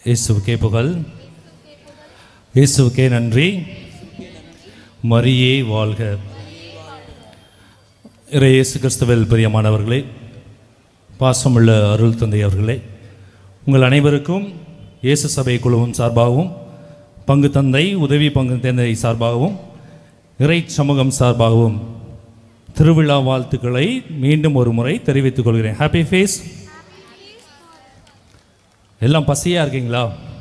இயேசுவுக்கே புகழ் இயேசுவுக்கே நன்றி மரியே வாழ்க இறை இயேசு கிறிஸ்துவில் பிரியமானவர்களே பாசமுள்ள அருள் தந்தை அவர்களே உங்கள் அனைவருக்கும் இயேசு சபை குழுவும் சார்பாகவும் பங்கு தந்தை உதவி பங்கு தந்தை சார்பாகவும் இறை சமூகம் சார்பாகவும் திருவிழா வாழ்த்துக்களை மீண்டும் ஒரு முறை தெரிவித்துக் கொள்கிறேன் ஹாப்பி ஃபேஸ் எல்லாம் பசியாக இருக்கீங்களா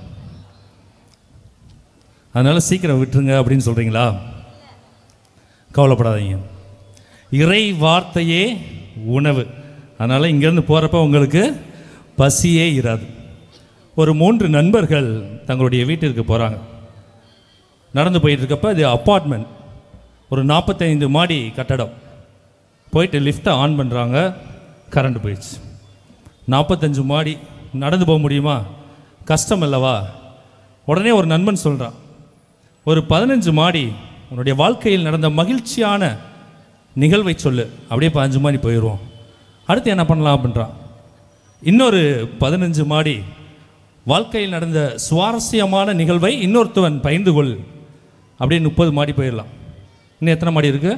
அதனால் சீக்கிரம் விட்டுருங்க அப்படின்னு சொல்கிறீங்களா கவலைப்படாதீங்க இறை வார்த்தையே உணவு அதனால் இங்கேருந்து போகிறப்ப உங்களுக்கு பசியே இராது ஒரு மூன்று நண்பர்கள் தங்களுடைய வீட்டிற்கு போகிறாங்க நடந்து போயிட்டு இருக்கப்ப இது அப்பார்ட்மெண்ட் ஒரு நாற்பத்தைந்து மாடி கட்டடம் போயிட்டு லிஃப்ட்டை ஆன் பண்ணுறாங்க கரண்ட் போயிடுச்சு நாற்பத்தஞ்சு மாடி நடந்து போக முடியுமா கஷ்டம் அல்லவா உடனே ஒரு நண்பன் சொல்கிறான் ஒரு பதினஞ்சு மாடி உன்னுடைய வாழ்க்கையில் நடந்த மகிழ்ச்சியான நிகழ்வை சொல்லு அப்படியே பதினஞ்சு மாடி போயிடுவோம் அடுத்து என்ன பண்ணலாம் அப்படின்றான் இன்னொரு பதினஞ்சு மாடி வாழ்க்கையில் நடந்த சுவாரஸ்யமான நிகழ்வை இன்னொருத்தவன் பகிர்ந்து கொள் அப்படியே முப்பது மாடி போயிடலாம் இன்னும் எத்தனை மாடி இருக்கு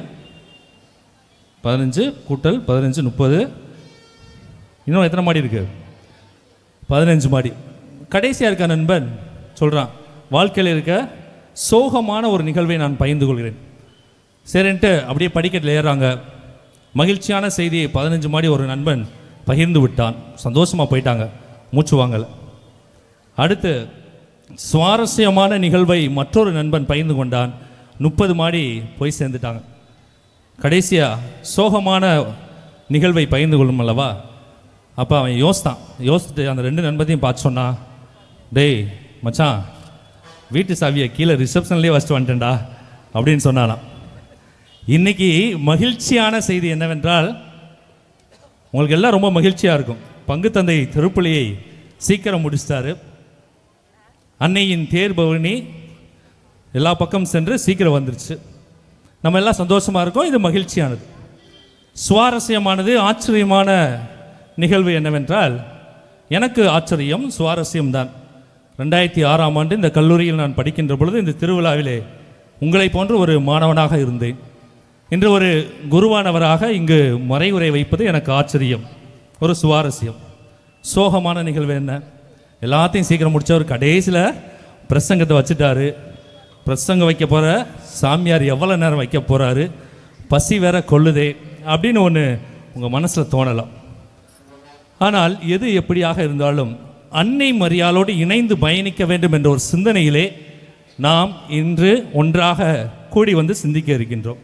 பதினஞ்சு கூட்டல் பதினஞ்சு முப்பது இன்னும் எத்தனை மாடி இருக்கு பதினஞ்சு மாடி கடைசியாக இருக்க நண்பன் சொல்கிறான் வாழ்க்கையில் இருக்க சோகமான ஒரு நிகழ்வை நான் பகிர்ந்து கொள்கிறேன் சரின்ட்டு அப்படியே படிக்கட்டில் ஏறுறாங்க மகிழ்ச்சியான செய்தியை பதினஞ்சு மாடி ஒரு நண்பன் பகிர்ந்து விட்டான் சந்தோஷமாக போயிட்டாங்க மூச்சு வாங்கலை அடுத்து சுவாரஸ்யமான நிகழ்வை மற்றொரு நண்பன் பகிர்ந்து கொண்டான் முப்பது மாடி போய் சேர்ந்துட்டாங்க கடைசியாக சோகமான நிகழ்வை பகிர்ந்து கொள்ளும் அல்லவா அப்போ அவன் யோசித்தான் யோசிச்சுட்டு அந்த ரெண்டு நண்பத்தையும் பார்த்து சொன்னான் டேய் மச்சான் வீட்டு சாவியை கீழே ரிசப்ஷன்லேயே வச்சுட்டு வந்துட்டேன்டா அப்படின்னு சொன்னானாம் இன்னைக்கு மகிழ்ச்சியான செய்தி என்னவென்றால் உங்களுக்கு எல்லாம் ரொம்ப மகிழ்ச்சியாக இருக்கும் பங்கு தந்தை திருப்பலியை சீக்கிரம் முடிச்சிட்டாரு அன்னையின் தேர் பவனி எல்லா பக்கம் சென்று சீக்கிரம் வந்துருச்சு நம்ம எல்லாம் சந்தோஷமாக இருக்கோம் இது மகிழ்ச்சியானது சுவாரஸ்யமானது ஆச்சரியமான நிகழ்வு என்னவென்றால் எனக்கு ஆச்சரியம் சுவாரஸ்யம்தான் ரெண்டாயிரத்தி ஆறாம் ஆண்டு இந்த கல்லூரியில் நான் படிக்கின்ற பொழுது இந்த திருவிழாவிலே உங்களை போன்ற ஒரு மாணவனாக இருந்தேன் இன்று ஒரு குருவானவராக இங்கு மறைவுரை வைப்பது எனக்கு ஆச்சரியம் ஒரு சுவாரஸ்யம் சோகமான நிகழ்வு என்ன எல்லாத்தையும் சீக்கிரம் முடிச்சவர் கடைசியில் பிரசங்கத்தை வச்சுட்டாரு பிரசங்கம் வைக்க போகிற சாமியார் எவ்வளோ நேரம் வைக்க போகிறாரு பசி வேற கொள்ளுதே அப்படின்னு ஒன்று உங்கள் மனசில் தோணலாம் ஆனால் எது எப்படியாக இருந்தாலும் அன்னை மரியாளோடு இணைந்து பயணிக்க வேண்டும் என்ற ஒரு சிந்தனையிலே நாம் இன்று ஒன்றாக கூடி வந்து சிந்திக்க இருக்கின்றோம்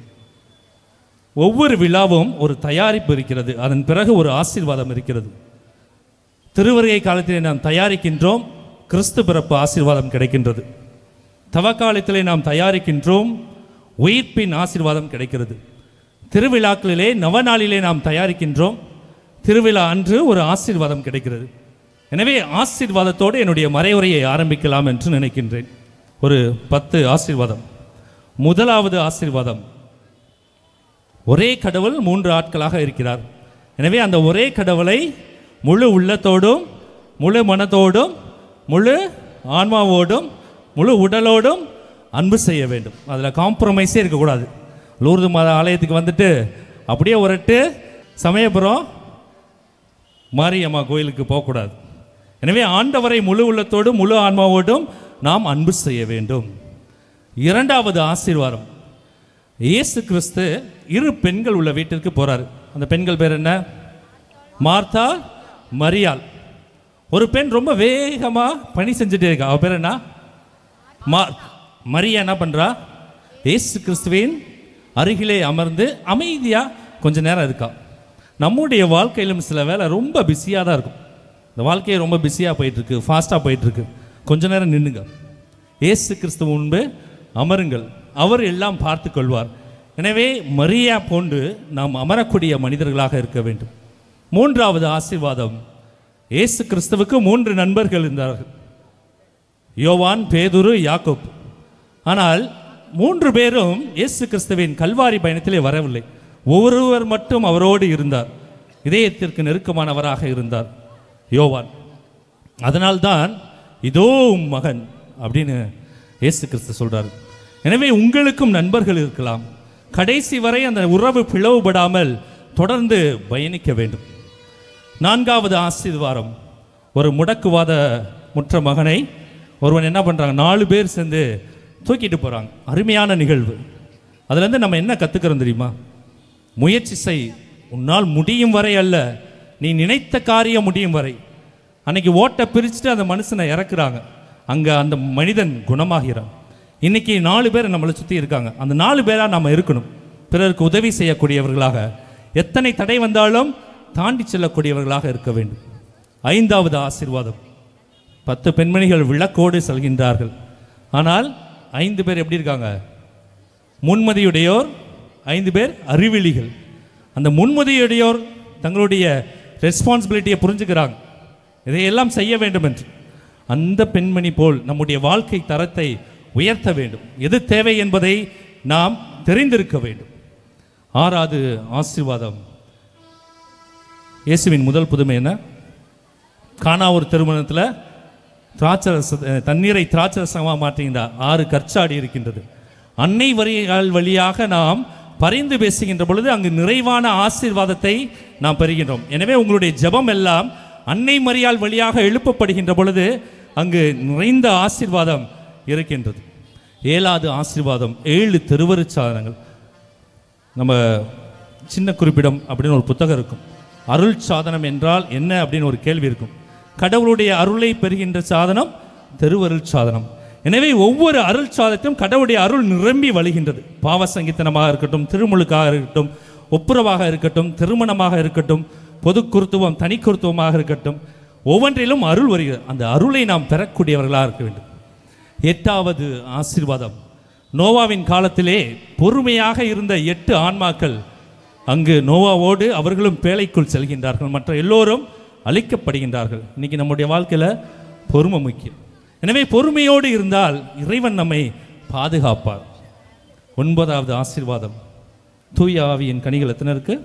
ஒவ்வொரு விழாவும் ஒரு தயாரிப்பு இருக்கிறது அதன் பிறகு ஒரு ஆசீர்வாதம் இருக்கிறது திருவருகை காலத்திலே நாம் தயாரிக்கின்றோம் கிறிஸ்து பிறப்பு ஆசீர்வாதம் கிடைக்கின்றது தவக்காலத்திலே நாம் தயாரிக்கின்றோம் உயிர்ப்பின் ஆசீர்வாதம் கிடைக்கிறது திருவிழாக்களிலே நவநாளிலே நாம் தயாரிக்கின்றோம் திருவிழா அன்று ஒரு ஆசீர்வாதம் கிடைக்கிறது எனவே ஆசீர்வாதத்தோடு என்னுடைய மறைவுரையை ஆரம்பிக்கலாம் என்று நினைக்கின்றேன் ஒரு பத்து ஆசீர்வாதம் முதலாவது ஆசீர்வாதம் ஒரே கடவுள் மூன்று ஆட்களாக இருக்கிறார் எனவே அந்த ஒரே கடவுளை முழு உள்ளத்தோடும் முழு மனத்தோடும் முழு ஆன்மாவோடும் முழு உடலோடும் அன்பு செய்ய வேண்டும் அதில் காம்ப்ரமைஸே இருக்கக்கூடாது லூர்து மாத ஆலயத்துக்கு வந்துட்டு அப்படியே ஒருட்டு சமயபுரம் மாரியம்மா கோயிலுக்கு போகக்கூடாது எனவே ஆண்டவரை முழு உள்ளத்தோடும் முழு ஆன்மாவோடும் நாம் அன்பு செய்ய வேண்டும் இரண்டாவது ஆசீர்வாதம் இயேசு கிறிஸ்து இரு பெண்கள் உள்ள வீட்டிற்கு போறாரு அந்த பெண்கள் பேர் என்ன மார்த்தா மரியாள் ஒரு பெண் ரொம்ப வேகமா பணி செஞ்சுட்டே இருக்கா அவ பேர் என்ன மா மரியா என்ன பண்றா இயேசு கிறிஸ்துவின் அருகிலே அமர்ந்து அமைதியா கொஞ்ச நேரம் இருக்கா நம்முடைய வாழ்க்கையிலும் சில வேலை ரொம்ப பிஸியாக தான் இருக்கும் இந்த வாழ்க்கையை ரொம்ப பிஸியாக போயிட்டுருக்கு ஃபாஸ்ட்டாக போயிட்டுருக்கு கொஞ்ச நேரம் நின்னுங்க இயேசு கிறிஸ்து முன்பு அமருங்கள் அவர் எல்லாம் பார்த்து கொள்வார் எனவே மரியா போன்று நாம் அமரக்கூடிய மனிதர்களாக இருக்க வேண்டும் மூன்றாவது ஆசீர்வாதம் இயேசு கிறிஸ்துவுக்கு மூன்று நண்பர்கள் இருந்தார்கள் யோவான் பேதுரு யாக்கோப் ஆனால் மூன்று பேரும் இயேசு கிறிஸ்துவின் கல்வாரி பயணத்திலே வரவில்லை ஒருவர் மட்டும் அவரோடு இருந்தார் இதயத்திற்கு நெருக்கமானவராக இருந்தார் யோவான் அதனால்தான் இதோ உம் மகன் அப்படின்னு இயேசு கிறிஸ்து சொல்றார் எனவே உங்களுக்கும் நண்பர்கள் இருக்கலாம் கடைசி வரை அந்த உறவு பிளவுபடாமல் தொடர்ந்து பயணிக்க வேண்டும் நான்காவது ஆசீர்வாதம் ஒரு முடக்குவாத முற்ற மகனை ஒருவன் என்ன பண்ணுறாங்க நாலு பேர் சேர்ந்து தூக்கிட்டு போகிறாங்க அருமையான நிகழ்வு அதுலேருந்து நம்ம என்ன கற்றுக்கிறோம் தெரியுமா முயற்சி செய் உன்னால் முடியும் வரை அல்ல நீ நினைத்த காரியம் முடியும் வரை அன்னைக்கு ஓட்டை பிரிச்சுட்டு அந்த மனுஷனை இறக்குறாங்க அங்கே அந்த மனிதன் குணமாகிறான் இன்னைக்கு நாலு பேர் நம்மளை சுற்றி இருக்காங்க அந்த நாலு பேராக நம்ம இருக்கணும் பிறருக்கு உதவி செய்யக்கூடியவர்களாக எத்தனை தடை வந்தாலும் தாண்டி செல்லக்கூடியவர்களாக இருக்க வேண்டும் ஐந்தாவது ஆசீர்வாதம் பத்து பெண்மணிகள் விளக்கோடு செல்கின்றார்கள் ஆனால் ஐந்து பேர் எப்படி இருக்காங்க முன்மதியுடையோர் ஐந்து பேர் அறிவிலிகள் அந்த முன்மதியுடையோர் தங்களுடைய ரெஸ்பான்சிபிலிட்டியை புரிஞ்சுக்கிறாங்க இதையெல்லாம் செய்ய வேண்டும் என்று அந்த பெண்மணி போல் நம்முடைய வாழ்க்கை தரத்தை உயர்த்த வேண்டும் எது தேவை என்பதை நாம் தெரிந்திருக்க வேண்டும் ஆறாவது ஆசீர்வாதம் இயேசுவின் முதல் புதுமை என்ன காணா ஒரு திருமணத்தில் திராட்சரச தண்ணீரை திராட்சரசமாக மாற்றுகின்றார் ஆறு கற்சாடி இருக்கின்றது அன்னை வரிகள் வழியாக நாம் பரிந்து பேசுகின்ற பொழுது அங்கு நிறைவான ஆசீர்வாதத்தை நாம் பெறுகின்றோம் எனவே உங்களுடைய ஜெபம் எல்லாம் அன்னை மரியாள் வழியாக எழுப்பப்படுகின்ற பொழுது அங்கு நிறைந்த ஆசீர்வாதம் இருக்கின்றது ஏழாவது ஆசீர்வாதம் ஏழு திருவருட் சாதனங்கள் நம்ம சின்ன குறிப்பிடம் அப்படின்னு ஒரு புத்தகம் இருக்கும் அருள் சாதனம் என்றால் என்ன அப்படின்னு ஒரு கேள்வி இருக்கும் கடவுளுடைய அருளை பெறுகின்ற சாதனம் திருவருள் சாதனம் எனவே ஒவ்வொரு அருள் சாதத்தையும் கடவுளுடைய அருள் நிரம்பி வழிகின்றது பாவ சங்கீத்தனமாக இருக்கட்டும் திருமுழுக்காக இருக்கட்டும் ஒப்புரவாக இருக்கட்டும் திருமணமாக இருக்கட்டும் பொது குருத்துவம் தனி குருத்துவமாக இருக்கட்டும் ஒவ்வொன்றிலும் அருள் வருகிறது அந்த அருளை நாம் பெறக்கூடியவர்களாக இருக்க வேண்டும் எட்டாவது ஆசீர்வாதம் நோவாவின் காலத்திலே பொறுமையாக இருந்த எட்டு ஆன்மாக்கள் அங்கு நோவாவோடு அவர்களும் பேழைக்குள் செல்கின்றார்கள் மற்ற எல்லோரும் அழிக்கப்படுகின்றார்கள் இன்னைக்கு நம்முடைய வாழ்க்கையில் பொறுமை முக்கியம் எனவே பொறுமையோடு இருந்தால் இறைவன் நம்மை பாதுகாப்பார் ஒன்பதாவது ஆசீர்வாதம் தூய ஆவியின் கனிகள் எத்தனை இருக்கு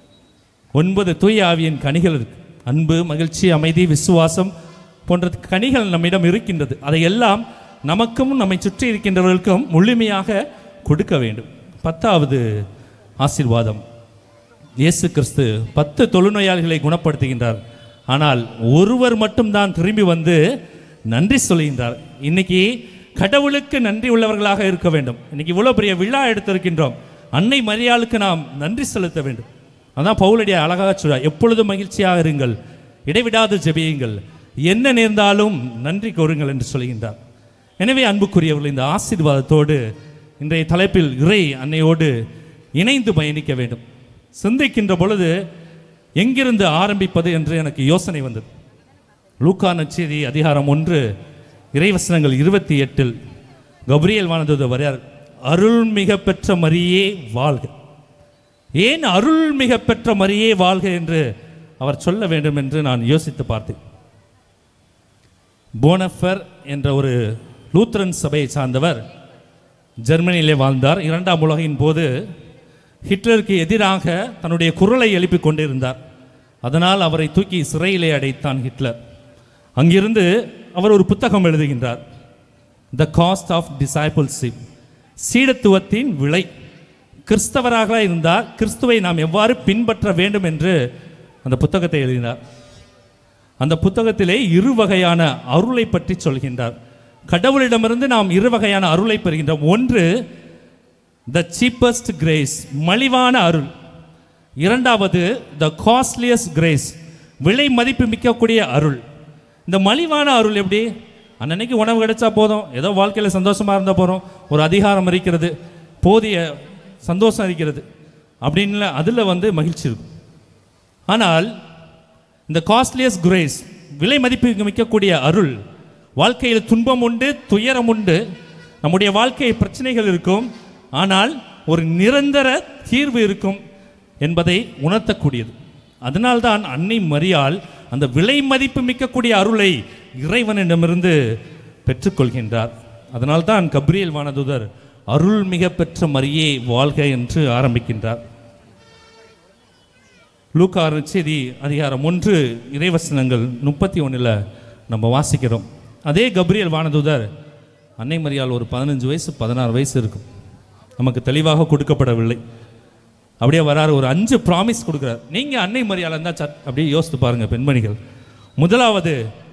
ஒன்பது தூய ஆவியின் கனிகள் இருக்கு அன்பு மகிழ்ச்சி அமைதி விசுவாசம் போன்ற கனிகள் நம்மிடம் இருக்கின்றது அதையெல்லாம் நமக்கும் நம்மை சுற்றி இருக்கின்றவர்களுக்கும் முழுமையாக கொடுக்க வேண்டும் பத்தாவது ஆசீர்வாதம் இயேசு கிறிஸ்து பத்து தொழுநோயாளிகளை குணப்படுத்துகின்றார் ஆனால் ஒருவர் மட்டும்தான் திரும்பி வந்து நன்றி சொல்கின்றார் இன்னைக்கு கடவுளுக்கு நன்றி உள்ளவர்களாக இருக்க வேண்டும் இன்னைக்கு இவ்வளோ பெரிய விழா எடுத்திருக்கின்றோம் அன்னை மரியாளுக்கு நாம் நன்றி செலுத்த வேண்டும் அதான் பவுலடியா அழகாக சொல்றார் எப்பொழுதும் மகிழ்ச்சியாக இருங்கள் இடைவிடாது ஜெபியுங்கள் என்ன நேர்ந்தாலும் நன்றி கூறுங்கள் என்று சொல்கின்றார் எனவே அன்புக்குரியவர்கள் இந்த ஆசீர்வாதத்தோடு இன்றைய தலைப்பில் இறை அன்னையோடு இணைந்து பயணிக்க வேண்டும் சிந்திக்கின்ற பொழுது எங்கிருந்து ஆரம்பிப்பது என்று எனக்கு யோசனை வந்தது லூக்கா நச்செய்தி அதிகாரம் ஒன்று இறைவசனங்கள் இருபத்தி எட்டில் கப்ரியல் வானதூதர் வரையார் அருள் மிக பெற்ற மரியே வாழ்க ஏன் அருள் மிக பெற்ற மரியே வாழ்க என்று அவர் சொல்ல வேண்டும் என்று நான் யோசித்து பார்த்தேன் போனஃபர் என்ற ஒரு லூத்ரன் சபையை சார்ந்தவர் ஜெர்மனியிலே வாழ்ந்தார் இரண்டாம் உலகின் போது ஹிட்லருக்கு எதிராக தன்னுடைய குரலை எழுப்பிக் கொண்டிருந்தார் அதனால் அவரை தூக்கி சிறையிலே அடைத்தான் ஹிட்லர் அங்கிருந்து அவர் ஒரு புத்தகம் எழுதுகின்றார் த காஸ்ட் ஆஃப் டிசைபிள்ஷிப் சீடத்துவத்தின் விலை கிறிஸ்தவராக இருந்தால் கிறிஸ்துவை நாம் எவ்வாறு பின்பற்ற வேண்டும் என்று அந்த புத்தகத்தை எழுதினார் அந்த புத்தகத்திலே இரு வகையான அருளை பற்றி சொல்கின்றார் கடவுளிடமிருந்து நாம் இரு வகையான அருளை பெறுகின்றோம் ஒன்று த சீப்பஸ்ட் கிரேஸ் மலிவான அருள் இரண்டாவது த காஸ்ட்லியஸ்ட் கிரேஸ் விலை மதிப்பு மிக்கக்கூடிய அருள் இந்த மலிவான அருள் எப்படி அன்னன்னைக்கு உணவு கிடைச்சா போதும் ஏதோ வாழ்க்கையில் சந்தோஷமாக இருந்தால் போகிறோம் ஒரு அதிகாரம் இருக்கிறது போதிய சந்தோஷம் இருக்கிறது அப்படின்னு அதில் வந்து மகிழ்ச்சி இருக்கும் ஆனால் இந்த காஸ்ட்லியஸ் கிரேஸ் விலை மதிப்பு மிக்கக்கூடிய அருள் வாழ்க்கையில் துன்பம் உண்டு துயரம் உண்டு நம்முடைய வாழ்க்கை பிரச்சனைகள் இருக்கும் ஆனால் ஒரு நிரந்தர தீர்வு இருக்கும் என்பதை உணர்த்தக்கூடியது அதனால்தான் அன்னை மரியாள் அந்த விலை மதிப்பு மிக்கக்கூடிய அருளை இறைவனிடமிருந்து பெற்றுக்கொள்கின்றார் அதனால்தான் கப்ரியல் வானதுதர் அருள் மிக பெற்ற மரியே வாழ்க என்று ஆரம்பிக்கின்றார் லூக்கா செய்தி அதிகாரம் ஒன்று இறைவசனங்கள் முப்பத்தி ஒன்றில் நம்ம வாசிக்கிறோம் அதே கப்ரியல் வானதூதர் அன்னை மரியாள் ஒரு பதினஞ்சு வயசு பதினாறு வயசு இருக்கும் நமக்கு தெளிவாக கொடுக்கப்படவில்லை அப்படியே வராரு ஒரு அஞ்சு ப்ராமிஸ் கொடுக்குறார் நீங்கள் அன்னை மரியாள் இருந்தால் சட் அப்படியே யோசித்து பாருங்கள் பெண்மணிகள் முதலாவது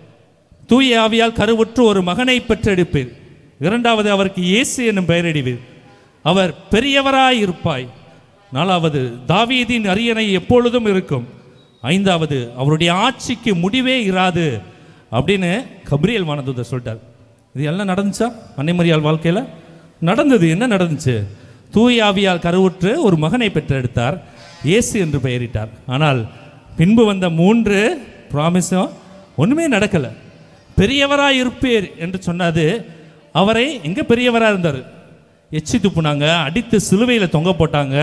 தூய ஆவியால் கருவுற்று ஒரு மகனை பெற்றெடுப்பீர் இரண்டாவது அவருக்கு இயேசு என்னும் பெயரிடுவீர் அவர் பெரியவராய் இருப்பாய் நாலாவது தாவீதின் அரியணை எப்பொழுதும் இருக்கும் ஐந்தாவது அவருடைய ஆட்சிக்கு முடிவே இராது அப்படின்னு கப்ரியல் வானதூதர் சொல்லிட்டார் இது எல்லாம் நடந்துச்சா அன்னை மரியாள் வாழ்க்கையில் நடந்தது என்ன நடந்துச்சு தூய ஆவியால் கருவுற்று ஒரு மகனை பெற்றெடுத்தார் இயேசு என்று பெயரிட்டார் ஆனால் பின்பு வந்த மூன்று ப்ராமிஸும் ஒன்றுமே நடக்கலை பெரியவராய் இருப்பீர் என்று சொன்னது அவரை எங்கே பெரியவராக இருந்தார் எச்சி துப்புனாங்க அடித்து சிலுவையில் தொங்க போட்டாங்க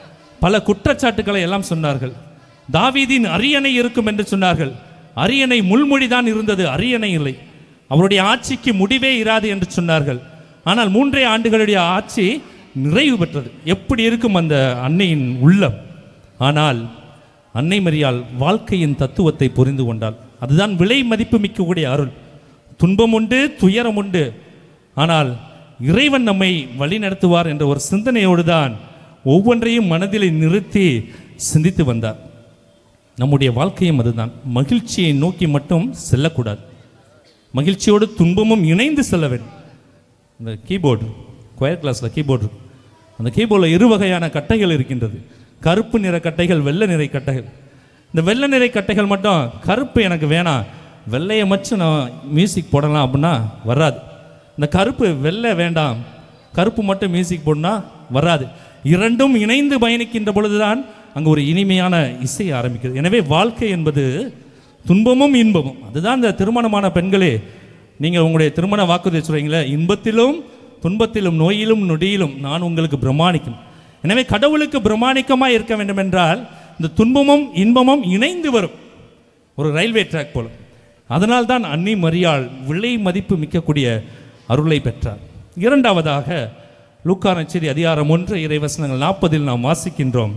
பல குற்றச்சாட்டுக்களை எல்லாம் சொன்னார்கள் தாவீதின் அரியணை இருக்கும் என்று சொன்னார்கள் அரியணை முள்மொழி தான் இருந்தது அரியணை இல்லை அவருடைய ஆட்சிக்கு முடிவே இராது என்று சொன்னார்கள் ஆனால் மூன்றே ஆண்டுகளுடைய ஆட்சி நிறைவு பெற்றது எப்படி இருக்கும் அந்த அன்னையின் உள்ளம் ஆனால் அன்னை மரியாள் வாழ்க்கையின் தத்துவத்தை புரிந்து கொண்டாள் அதுதான் விலை மதிப்பு மிக்கக்கூடிய அருள் துன்பம் உண்டு துயரம் உண்டு ஆனால் இறைவன் நம்மை வழி நடத்துவார் என்ற ஒரு சிந்தனையோடு தான் ஒவ்வொன்றையும் மனதில் நிறுத்தி சிந்தித்து வந்தார் நம்முடைய வாழ்க்கையும் அதுதான் மகிழ்ச்சியை நோக்கி மட்டும் செல்லக்கூடாது மகிழ்ச்சியோடு துன்பமும் இணைந்து செல்ல வேண்டும் இந்த கீபோர்டு கொயர் கிளாஸில் கீபோர்டு இருக்கு அந்த கீபோர்டில் இரு வகையான கட்டைகள் இருக்கின்றது கருப்பு நிற கட்டைகள் வெள்ளை நிறை கட்டைகள் இந்த வெள்ளை நிறை கட்டைகள் மட்டும் கருப்பு எனக்கு வேணாம் வெள்ளையை மட்டும் நான் மியூசிக் போடலாம் அப்படின்னா வராது இந்த கருப்பு வெள்ளை வேண்டாம் கருப்பு மட்டும் மியூசிக் போடனா வராது இரண்டும் இணைந்து பயணிக்கின்ற பொழுதுதான் அங்கே ஒரு இனிமையான இசை ஆரம்பிக்கிறது எனவே வாழ்க்கை என்பது துன்பமும் இன்பமும் அதுதான் இந்த திருமணமான பெண்களே நீங்கள் உங்களுடைய திருமண வாக்குறுதி சொல்றீங்களே இன்பத்திலும் துன்பத்திலும் நோயிலும் நொடியிலும் நான் உங்களுக்கு பிரமாணிக்கும் எனவே கடவுளுக்கு பிரமாணிக்கமாக இருக்க வேண்டும் என்றால் இந்த துன்பமும் இன்பமும் இணைந்து வரும் ஒரு ரயில்வே ட்ராக் போல அதனால்தான் அன்னி மரியாள் விலை மதிப்பு மிக்கக்கூடிய அருளை பெற்றார் இரண்டாவதாக லூக்காரச்சேரி அதிகாரம் ஒன்று இறைவசனங்கள் நாற்பதில் நாம் வாசிக்கின்றோம்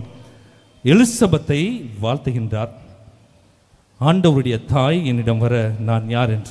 எலிசபெத்தை வாழ்த்துகின்றார் ஆண்டவருடைய தாய் என்னிடம் வர நான் யார் என்று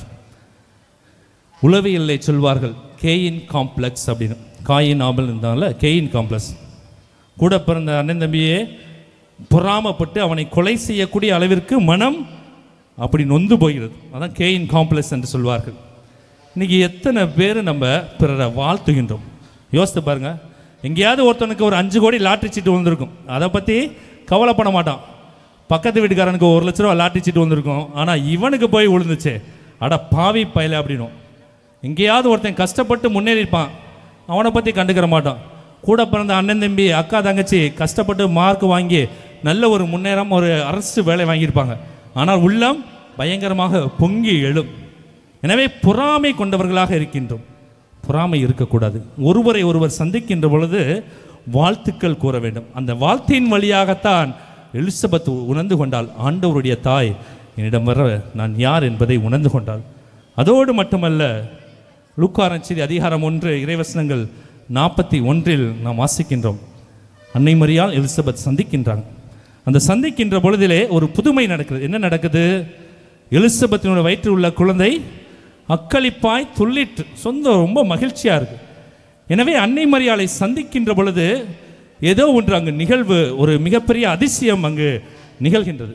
உளவியலை சொல்வார்கள் கேயின் காம்ப்ளெக்ஸ் அப்படின்னு காயின் ஆபல் இருந்தால கேயின் காம்ப்ளெக்ஸ் கூட பிறந்த அண்ணன் தம்பியே பொறாமப்பட்டு அவனை கொலை செய்யக்கூடிய அளவிற்கு மனம் அப்படி நொந்து போகிறது அதான் கேயின் காம்ப்ளெக்ஸ் என்று சொல்வார்கள் இன்னைக்கு எத்தனை பேர் நம்ம பிறரை வாழ்த்துகின்றோம் யோசித்து பாருங்க எங்கேயாவது ஒருத்தனுக்கு ஒரு அஞ்சு கோடி லாட்டரி சீட்டு வந்திருக்கும் அதை பற்றி கவலைப்பட மாட்டான் பக்கத்து வீட்டுக்காரனுக்கு ஒரு லட்ச ரூபா லாட்டரி சீட்டு வந்திருக்கும் ஆனால் இவனுக்கு போய் விழுந்துச்சே அட பாவி பயல அப்படின்னும் எங்கேயாவது ஒருத்தன் கஷ்டப்பட்டு முன்னேறிப்பான் அவனை பற்றி கண்டுக்கிற மாட்டான் கூட பிறந்த அண்ணன் தம்பி அக்கா தங்கச்சி கஷ்டப்பட்டு மார்க் வாங்கி நல்ல ஒரு முன்னேறம் ஒரு அரசு வேலை வாங்கியிருப்பாங்க ஆனால் உள்ளம் பயங்கரமாக பொங்கி எழும் எனவே பொறாமை கொண்டவர்களாக இருக்கின்றோம் பொறாமை இருக்கக்கூடாது ஒருவரை ஒருவர் சந்திக்கின்ற பொழுது வாழ்த்துக்கள் கூற வேண்டும் அந்த வாழ்த்தின் வழியாகத்தான் எலிசபெத் உணர்ந்து கொண்டாள் ஆண்டவருடைய தாய் என்னிடம் வர நான் யார் என்பதை உணர்ந்து கொண்டாள் அதோடு மட்டுமல்ல லூக்காரன் அதிகாரம் ஒன்று இறைவசனங்கள் நாற்பத்தி ஒன்றில் நாம் வாசிக்கின்றோம் அன்னை மரியாள் எலிசபெத் சந்திக்கின்றாங்க அந்த சந்திக்கின்ற பொழுதிலே ஒரு புதுமை நடக்குது என்ன நடக்குது எலிசபெத்தினுடைய வயிற்றில் உள்ள குழந்தை அக்களிப்பாய் துள்ளிட்டு சொந்தம் ரொம்ப மகிழ்ச்சியாக இருக்கு எனவே அன்னை மரியாளை சந்திக்கின்ற பொழுது ஏதோ ஒன்று அங்கு நிகழ்வு ஒரு மிகப்பெரிய அதிசயம் அங்கு நிகழ்கின்றது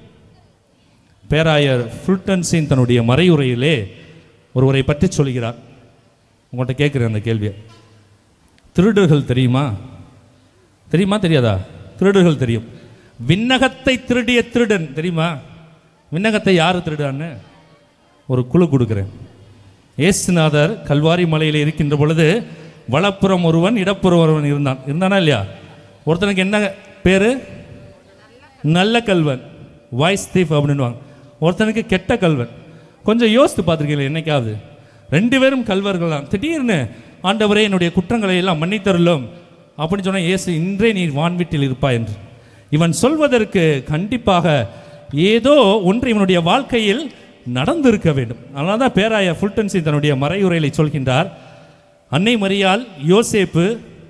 பேராயர் ஃபுல்டன்சின் தன்னுடைய மறையுரையிலே ஒருவரை பற்றி சொல்கிறார் உங்கள்கிட்ட கேட்குறேன் அந்த கேள்வியை திருடர்கள் தெரியுமா தெரியுமா தெரியாதா திருடர்கள் தெரியும் விண்ணகத்தை திருடிய திருடன் தெரியுமா விண்ணகத்தை யார் திருடான்னு ஒரு குழு கொடுக்குறேன் ஏசுநாதர் கல்வாரி மலையில் இருக்கின்ற பொழுது வலப்புறம் ஒருவன் இடப்புறம் ஒருவன் இருந்தான் இருந்தானா இல்லையா ஒருத்தனுக்கு என்ன பேர் நல்ல கல்வன் வாய்ஸ் தீஃப் அப்படின்வாங்க ஒருத்தனுக்கு கெட்ட கல்வன் கொஞ்சம் யோசித்து பார்த்துருக்கீங்களா என்னைக்காவது ரெண்டு பேரும் கல்வர்கள் தான் திடீர்னு ஆண்டவரே என்னுடைய குற்றங்களை எல்லாம் மன்னித்தருளும் அப்படின்னு சொன்னால் இயேசு இன்றே நீ வான்வீட்டில் இருப்பாய் என்று இவன் சொல்வதற்கு கண்டிப்பாக ஏதோ ஒன்று இவனுடைய வாழ்க்கையில் நடந்திருக்க வேண்டும் அதனால தான் பேராய ஃபுல்டன்சி தன்னுடைய மறையுரையிலை சொல்கின்றார் அன்னை மரியாள் யோசேப்பு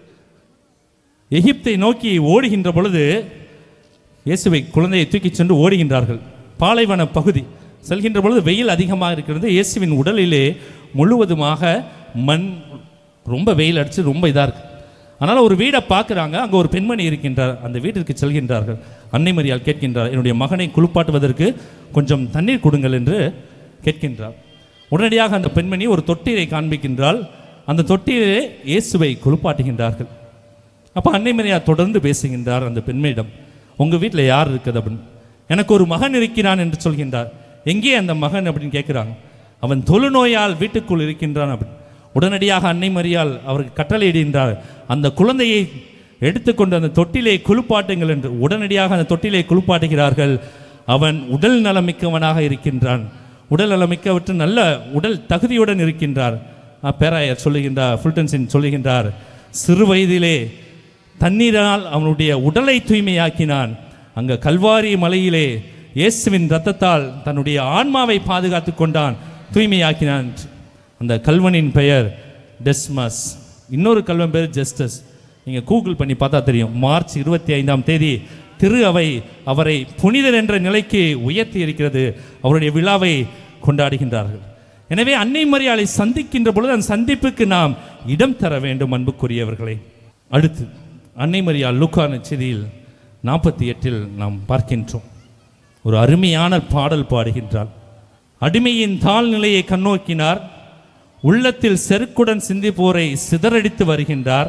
எகிப்தை நோக்கி ஓடுகின்ற பொழுது இயேசுவை குழந்தையை தூக்கிச் சென்று ஓடுகின்றார்கள் பாலைவன பகுதி செல்கின்ற பொழுது வெயில் அதிகமாக இருக்கிறது இயேசுவின் உடலிலே முழுவதுமாக மண் ரொம்ப வெயில் அடித்து ரொம்ப இதாக இருக்கு அதனால் ஒரு வீடை பார்க்குறாங்க அங்கே ஒரு பெண்மணி இருக்கின்றார் அந்த வீட்டிற்கு செல்கின்றார்கள் அன்னை மரியாள் கேட்கின்றார் என்னுடைய மகனை குளிப்பாட்டுவதற்கு கொஞ்சம் தண்ணீர் கொடுங்கள் என்று கேட்கின்றார் உடனடியாக அந்த பெண்மணி ஒரு தொட்டியை காண்பிக்கின்றால் அந்த தொட்டியிலே இயேசுவை குளிப்பாட்டுகின்றார்கள் அப்போ அன்னை மரியா தொடர்ந்து பேசுகின்றார் அந்த பெண்மையிடம் உங்கள் வீட்டில் யார் இருக்குது அப்படின்னு எனக்கு ஒரு மகன் இருக்கிறான் என்று சொல்கின்றார் எங்கே அந்த மகன் அப்படின்னு கேட்குறாங்க அவன் தொழுநோயால் வீட்டுக்குள் இருக்கின்றான் அப்படின்னு உடனடியாக அன்னை மரியால் அவருக்கு கட்டளையிடுகின்றார் அந்த குழந்தையை எடுத்துக்கொண்டு அந்த தொட்டிலே குளிப்பாட்டுங்கள் என்று உடனடியாக அந்த தொட்டிலே குளிப்பாட்டுகிறார்கள் அவன் உடல் நலமிக்கவனாக இருக்கின்றான் உடல் நலமிக்கவற்று நல்ல உடல் தகுதியுடன் இருக்கின்றார் அஹ் பேராயர் சொல்லுகின்றார் ஃபுல்டன்சின் சொல்லுகின்றார் சிறு வயதிலே தண்ணீரால் அவனுடைய உடலை தூய்மையாக்கினான் அங்க கல்வாரி மலையிலே இயேசுவின் இரத்தத்தால் தன்னுடைய ஆன்மாவை பாதுகாத்து கொண்டான் தூய்மையாக்கினான் அந்த கல்வனின் பெயர் டெஸ்மஸ் இன்னொரு கல்வன் பேர் ஜஸ்டஸ் நீங்கள் கூகுள் பண்ணி பார்த்தா தெரியும் மார்ச் இருபத்தி ஐந்தாம் தேதி திரு அவை அவரை புனிதர் என்ற நிலைக்கு உயர்த்தி இருக்கிறது அவருடைய விழாவை கொண்டாடுகின்றார்கள் எனவே அன்னை மரியாதை சந்திக்கின்ற பொழுது அந்த சந்திப்புக்கு நாம் இடம் தர வேண்டும் அன்புக்குரியவர்களே அடுத்து அன்னை மரியாள் லூக்கான செய்தியில் நாற்பத்தி எட்டில் நாம் பார்க்கின்றோம் ஒரு அருமையான பாடல் பாடுகின்றாள் அடிமையின் தாழ் நிலையை கண்ணோக்கினார் உள்ளத்தில் செருக்குடன் சிந்திப்போரை சிதறடித்து வருகின்றார்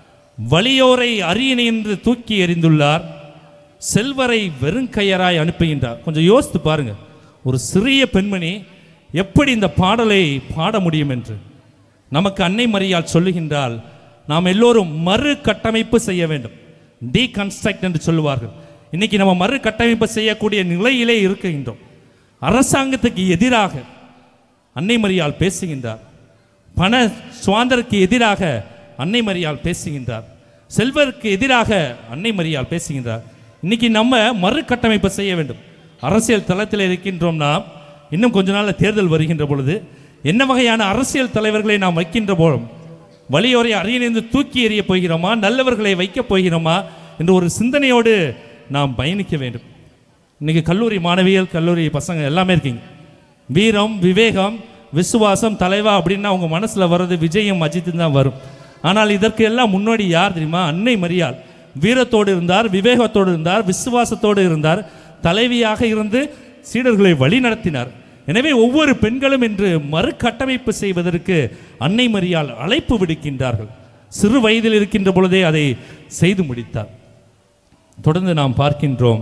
வலியோரை அரியணை என்று தூக்கி எறிந்துள்ளார் செல்வரை வெறுங்கையராய் அனுப்புகின்றார் கொஞ்சம் யோசித்து பாருங்க ஒரு சிறிய பெண்மணி எப்படி இந்த பாடலை பாட முடியும் என்று நமக்கு அன்னை மரியாள் சொல்லுகின்றால் நாம் எல்லோரும் மறு கட்டமைப்பு செய்ய வேண்டும் டீகன்ஸ்ட்ரக்ட் என்று சொல்லுவார்கள் இன்னைக்கு நம்ம மறு கட்டமைப்பு செய்யக்கூடிய நிலையிலே இருக்கின்றோம் அரசாங்கத்துக்கு எதிராக அன்னை மரியாள் பேசுகின்றார் பண சுவாந்தருக்கு எதிராக அன்னை மரியாள் பேசுகின்றார் செல்வருக்கு எதிராக அன்னை மரியாள் பேசுகின்றார் இன்னைக்கு நம்ம மறுகட்டமைப்பு செய்ய வேண்டும் அரசியல் தளத்தில் இருக்கின்றோம் நாம் இன்னும் கொஞ்ச நாள்ல தேர்தல் வருகின்ற பொழுது என்ன வகையான அரசியல் தலைவர்களை நாம் வைக்கின்ற போதும் வலியோரை அரியணைந்து தூக்கி எறிய போகிறோமா நல்லவர்களை வைக்கப் போகிறோமா என்ற ஒரு சிந்தனையோடு நாம் பயணிக்க வேண்டும் இன்னைக்கு கல்லூரி மாணவியல் கல்லூரி பசங்க எல்லாமே இருக்கீங்க வீரம் விவேகம் விசுவாசம் தலைவா அப்படின்னா உங்க மனசுல வர்றது விஜயம் அஜித்தும் தான் வரும் ஆனால் இதற்கு எல்லாம் முன்னோடி யார் தெரியுமா அன்னை மரியாள் வீரத்தோடு இருந்தார் விவேகத்தோடு இருந்தார் விசுவாசத்தோடு இருந்தார் தலைவியாக இருந்து சீடர்களை வழி நடத்தினார் எனவே ஒவ்வொரு பெண்களும் என்று மறுகட்டமைப்பு செய்வதற்கு அன்னை மரியாள் அழைப்பு விடுக்கின்றார்கள் சிறு வயதில் இருக்கின்ற பொழுதே அதை செய்து முடித்தார் தொடர்ந்து நாம் பார்க்கின்றோம்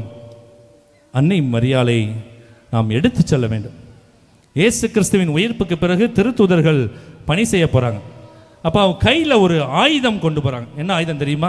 அன்னை மரியாளை நாம் எடுத்துச் செல்ல வேண்டும் இயேசு கிறிஸ்துவின் உயிர்ப்புக்கு பிறகு திருத்தூதர்கள் பணி செய்ய போறாங்க அப்போ அவங்க கையில் ஒரு ஆயுதம் கொண்டு போறாங்க என்ன ஆயுதம் தெரியுமா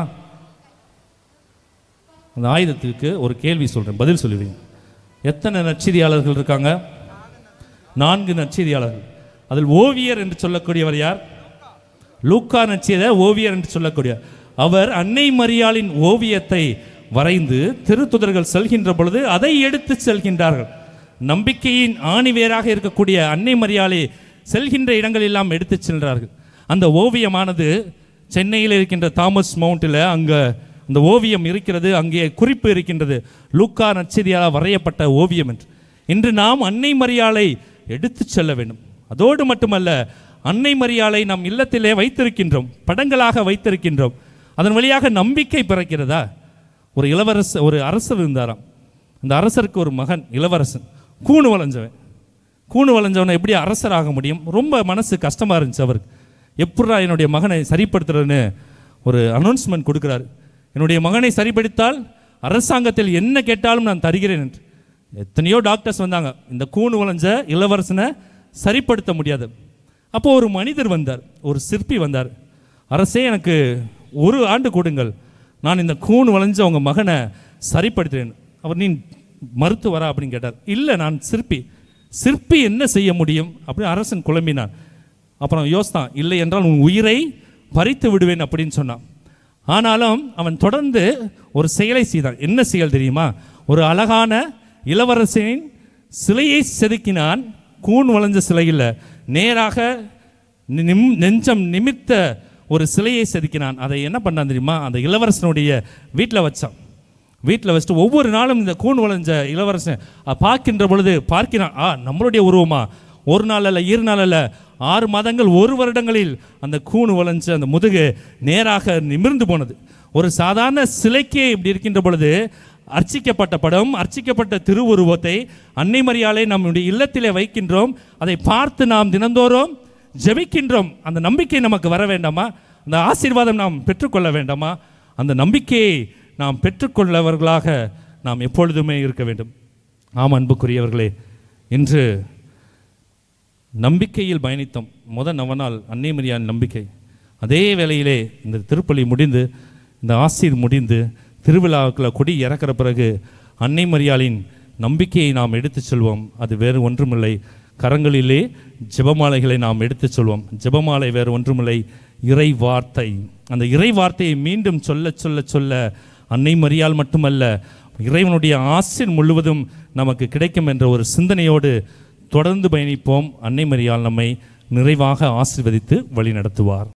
அந்த ஆயுதத்துக்கு ஒரு கேள்வி சொல்றேன் பதில் சொல்லுவீங்க எத்தனை நற்செய்தியாளர்கள் இருக்காங்க நான்கு நற்செய்தியாளர்கள் அதில் ஓவியர் என்று சொல்லக்கூடியவர் யார் லூக்கா நற்செய்த ஓவியர் என்று சொல்லக்கூடிய அவர் அன்னை மரியாளின் ஓவியத்தை வரைந்து திருத்துதர்கள் செல்கின்ற பொழுது அதை எடுத்து செல்கின்றார்கள் நம்பிக்கையின் ஆணிவேராக இருக்கக்கூடிய அன்னை மரியாளை செல்கின்ற இடங்களெல்லாம் எடுத்துச் செல்கிறார்கள் அந்த ஓவியமானது சென்னையில் இருக்கின்ற தாமஸ் மவுண்டில் அங்கே அந்த ஓவியம் இருக்கிறது அங்கே குறிப்பு இருக்கின்றது லூக்கா நற்செய்தியால் வரையப்பட்ட ஓவியம் என்று இன்று நாம் அன்னை மரியாளை எடுத்துச் செல்ல வேண்டும் அதோடு மட்டுமல்ல அன்னை மரியாளை நம் இல்லத்திலே வைத்திருக்கின்றோம் படங்களாக வைத்திருக்கின்றோம் அதன் வழியாக நம்பிக்கை பிறக்கிறதா ஒரு இளவரச ஒரு அரசர் இருந்தாராம் அந்த அரசருக்கு ஒரு மகன் இளவரசன் கூணு வளைஞ்சவன் கூணு வளைஞ்சவனை எப்படி அரசராக முடியும் ரொம்ப மனசு கஷ்டமாக இருந்துச்சு அவருக்கு எப்படா என்னுடைய மகனை சரிப்படுத்துறதுன்னு ஒரு அனௌன்ஸ்மெண்ட் கொடுக்குறாரு என்னுடைய மகனை சரிப்படுத்தால் அரசாங்கத்தில் என்ன கேட்டாலும் நான் தருகிறேன் என்று எத்தனையோ டாக்டர்ஸ் வந்தாங்க இந்த கூணு வளைஞ்ச இளவரசனை சரிப்படுத்த முடியாது அப்போ ஒரு மனிதர் வந்தார் ஒரு சிற்பி வந்தார் அரசே எனக்கு ஒரு ஆண்டு கொடுங்கள் நான் இந்த கூண் வளைஞ்ச உங்க மகனை சரிப்படுத்துறேன் அவர் நீ மருத்துவரா அப்படின்னு கேட்டார் இல்லை நான் சிற்பி சிற்பி என்ன செய்ய முடியும் அப்படின்னு அரசன் குழம்பினான் அப்புறம் யோசித்தான் இல்லை என்றால் உன் உயிரை பறித்து விடுவேன் அப்படின்னு சொன்னான் ஆனாலும் அவன் தொடர்ந்து ஒரு செயலை செய்தான் என்ன செயல் தெரியுமா ஒரு அழகான இளவரசனின் சிலையை செதுக்கினான் கூன் வளைஞ்ச சிலையில் நேராக நிம் நெஞ்சம் நிமித்த ஒரு சிலையை செதுக்கினான் அதை என்ன பண்ணான் தெரியுமா அந்த இளவரசனுடைய வீட்டில் வச்சான் வீட்டில் வச்சுட்டு ஒவ்வொரு நாளும் இந்த கூன் வளைஞ்ச இளவரசன் அஹ், பார்க்கின்ற பொழுது பார்க்கிறான் ஆ நம்மளுடைய உருவமா ஒரு நாள் அல்ல இரு நாள் அல்ல ஆறு மாதங்கள் ஒரு வருடங்களில் அந்த கூணு வளைஞ்சு அந்த முதுகு நேராக நிமிர்ந்து போனது ஒரு சாதாரண சிலைக்கே இப்படி இருக்கின்ற பொழுது அர்ச்சிக்கப்பட்ட படம் அர்ச்சிக்கப்பட்ட திருவுருவத்தை அன்னை மரியாதை நம்முடைய இல்லத்திலே வைக்கின்றோம் அதை பார்த்து நாம் தினந்தோறும் ஜெபிக்கின்றோம் அந்த நம்பிக்கை நமக்கு வர வேண்டாமா அந்த ஆசீர்வாதம் நாம் பெற்றுக்கொள்ள வேண்டாமா அந்த நம்பிக்கையை நாம் பெற்றுக்கொள்ளவர்களாக நாம் எப்பொழுதுமே இருக்க வேண்டும் ஆம் அன்புக்குரியவர்களே இன்று நம்பிக்கையில் பயணித்தோம் முத நவநாள் அன்னை மரியான் நம்பிக்கை அதே வேளையிலே இந்த திருப்பலி முடிந்து இந்த ஆசீர் முடிந்து திருவிழாவுக்குள்ள கொடி இறக்கிற பிறகு அன்னை மரியாளின் நம்பிக்கையை நாம் எடுத்துச் செல்வோம் அது வேறு ஒன்றுமில்லை கரங்களிலே ஜெபமாலைகளை நாம் எடுத்துச் சொல்வோம் ஜெபமாலை வேறு ஒன்றுமில்லை இறை வார்த்தை அந்த இறை வார்த்தையை மீண்டும் சொல்ல சொல்ல சொல்ல அன்னை மரியாள் மட்டுமல்ல இறைவனுடைய ஆசிர் முழுவதும் நமக்கு கிடைக்கும் என்ற ஒரு சிந்தனையோடு தொடர்ந்து பயணிப்போம் அன்னை மரியாள் நம்மை நிறைவாக ஆசீர்வதித்து வழி நடத்துவார்